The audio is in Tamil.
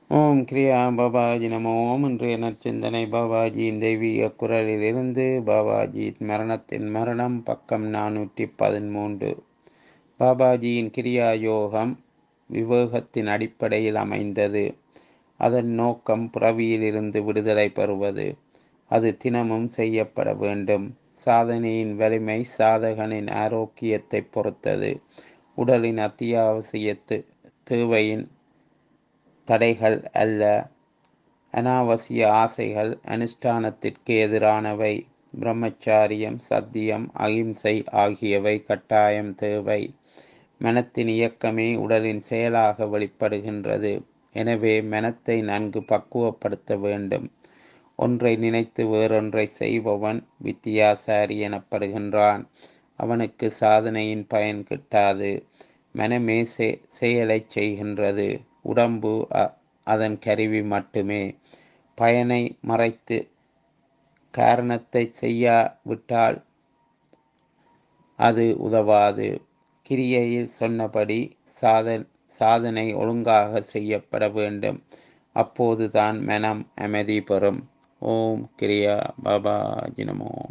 ஓம் கிரியா பாபாஜி நமோ ஓம் இன்றைய நற்சிந்தனை பாபாஜியின் தெய்வீக குரலிலிருந்து பாபாஜியின் மரணத்தின் மரணம் பக்கம் நானூற்றி பதிமூன்று பாபாஜியின் கிரியா யோகம் விவேகத்தின் அடிப்படையில் அமைந்தது அதன் நோக்கம் புறவியிலிருந்து விடுதலை பெறுவது அது தினமும் செய்யப்பட வேண்டும் சாதனையின் வலிமை சாதகனின் ஆரோக்கியத்தை பொறுத்தது உடலின் அத்தியாவசியத்து தேவையின் தடைகள் அல்ல அனாவசிய ஆசைகள் அனுஷ்டானத்திற்கு எதிரானவை பிரம்மச்சாரியம் சத்தியம் அகிம்சை ஆகியவை கட்டாயம் தேவை மனத்தின் இயக்கமே உடலின் செயலாக வெளிப்படுகின்றது எனவே மனத்தை நன்கு பக்குவப்படுத்த வேண்டும் ஒன்றை நினைத்து வேறொன்றை செய்பவன் வித்தியாசாரி எனப்படுகின்றான் அவனுக்கு சாதனையின் பயன் கிட்டாது மனமே செயலை செய்கின்றது உடம்பு அதன் கருவி மட்டுமே பயனை மறைத்து காரணத்தை செய்யாவிட்டால் அது உதவாது கிரியையில் சொன்னபடி சாதன் சாதனை ஒழுங்காக செய்யப்பட வேண்டும் அப்போதுதான் மனம் அமைதி பெறும் ஓம் கிரியா பாபா ஜினமோம்